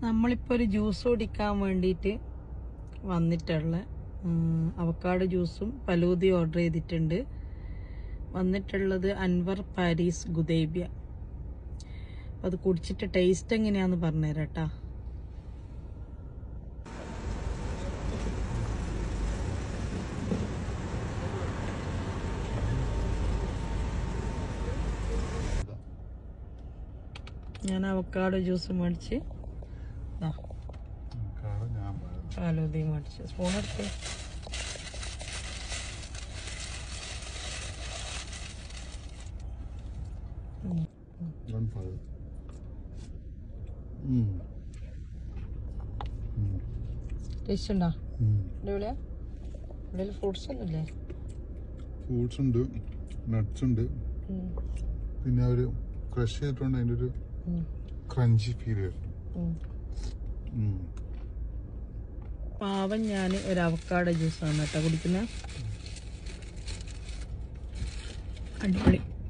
നമ്മളിപ്പോൾ ഒരു ജ്യൂസ് കുടിക്കാൻ വേണ്ടിയിട്ട് വന്നിട്ടുള്ള അവക്കാട് ജ്യൂസും പലൂതി ഓർഡർ ചെയ്തിട്ടുണ്ട് വന്നിട്ടുള്ളത് അൻവർ പാരീസ് ഗുദേബ്യ അപ്പോൾ അത് കുടിച്ചിട്ട് ടേസ്റ്റ് എങ്ങനെയാന്ന് പറഞ്ഞുതരാം കേട്ടാ ഞാൻ അവക്കാട് ജ്യൂസ് മേടിച്ച് ദാ കാട് ഞാൻ പറയാം. പാലൂതി മേടിച്ച് സ്പൂൺ എടുത്ത് One five. ഉം. ഉം. ടേസ്റ്റ് ഉണ്ടോ ഉം. അടിപൊളിയാ ഇവിടെ ഫ്രൂട്ട്സ് ഒന്നും ഇല്ലേ ഫ്രൂട്ട്സ് ഉണ്ട് നട്ട്സ് ഉണ്ട് ഉം. പിന്നെ ഒരു ക്രഷ് ചെയ്തിട്ടുണ്ട് അതിൻ്റെ ഒരു ഉം. ക്രഞ്ചി ഫീൽ വരുന്നു ഉം. ഉം. പാവം ഞാൻ ഒരു അവക്കാട ജ്യൂസാണ് കേട്ടോ കുടിക്കുന്നത് അടിപൊളി